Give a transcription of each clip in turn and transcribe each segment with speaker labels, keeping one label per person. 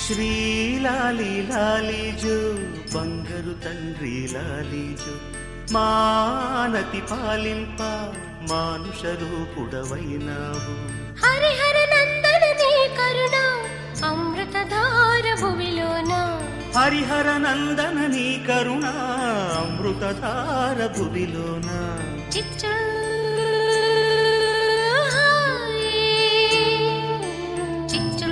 Speaker 1: శ్రీలాలి లాలిజో బంగారు తండ్రి లాలిజో మానతి పాలింప మానుష రూపుడవైనావు
Speaker 2: హరిహర నందన నీ కరుణ అమృతధార భువిలోన
Speaker 1: హరిహర నందన నీ కరుణ అమృతధార భువిలోన
Speaker 2: చిచ్చు చిచ్చు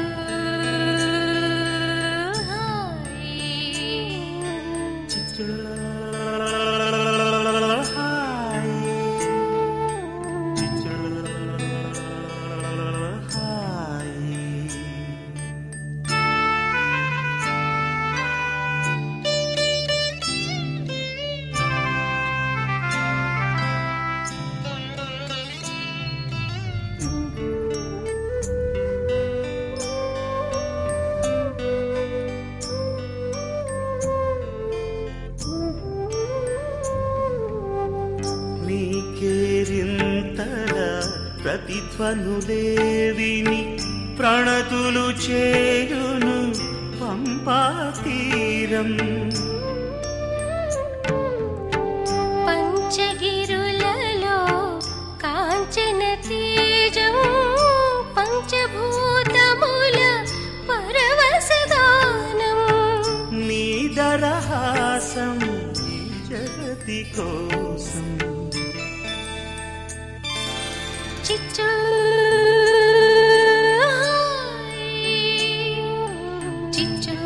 Speaker 1: నీకేరింతల ప్రతిధ్వనులేవిని ప్రణతులు చేయును పంపా తీరం
Speaker 2: పంచగిరులలో కాంచన తేజం పంచభూతముల పరవశగానం
Speaker 1: నీ దరహాసం ఈ జగతి కోసం
Speaker 2: చిచ్చు చిచ్చు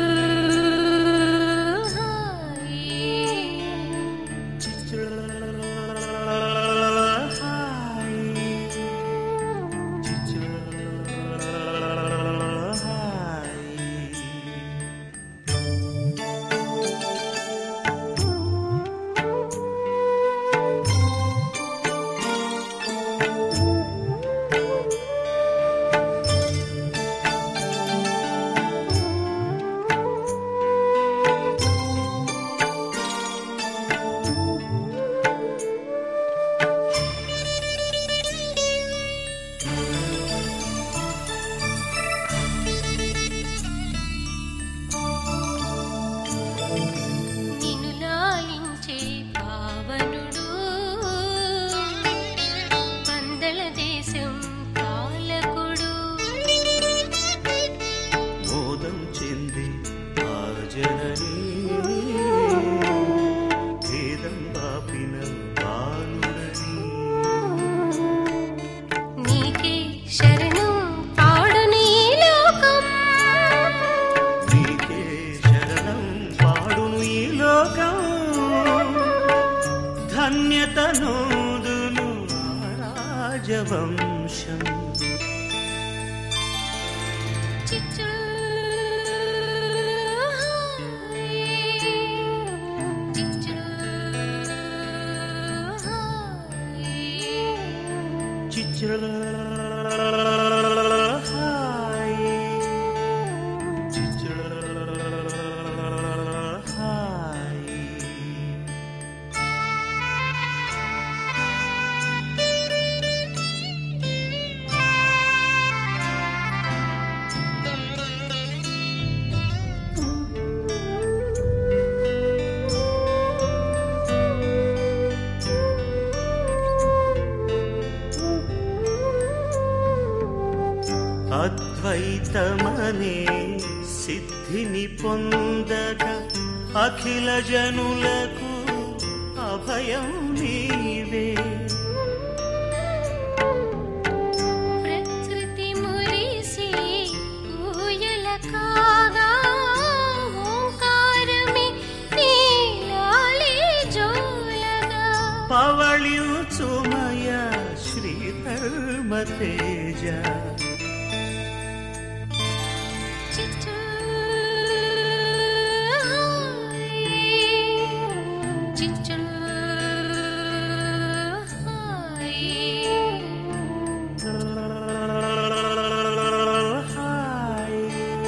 Speaker 2: నిన్ను లాలించే పావనుడు పందల దేశం పాలకుడు
Speaker 1: మోదం చెంది ఆ జననీ భేదం బాపిన బాలుడని
Speaker 2: నీకే శరణం పాడుని లోకం
Speaker 1: నీకే శరణం పాడును ఈ లోకం ధన్యత నోదును రాజవంశం
Speaker 2: చిచ్చు చిచ్చు
Speaker 1: చిచ్చుల హాయ్ చిచ్చుల హాయ్ అద్వైతమనే సిద్ధిని పొందగా అఖిల జనులకు అభయం నీవే
Speaker 2: ప్రకృతి మురిసి ఊయల కాగా ఓంకారమే నీలాలి జోలగా
Speaker 1: పవళ్యుచుమయ శ్రీధర్మ తేజ
Speaker 2: చిచ్చు చిచ్చు
Speaker 1: హాయ్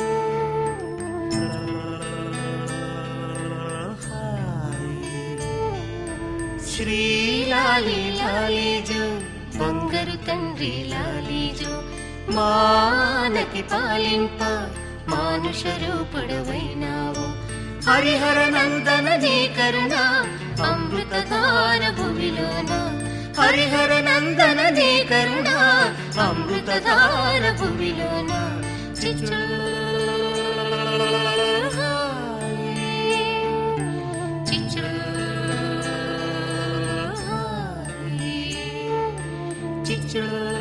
Speaker 1: శ్రీలాలి లాలిజో
Speaker 2: బంగారు తండ్రి లాలీజో మానకి పాలింప మానుష రూపుడవైనావు
Speaker 1: హరిహర నందన నీ కరుణ
Speaker 2: అమృతధార భూమిలోన
Speaker 1: హరిహర నందన నీ కరుణ
Speaker 2: అమృతధార భూమిలోన చిచ్చు చిచ్చు
Speaker 1: చిచ్చు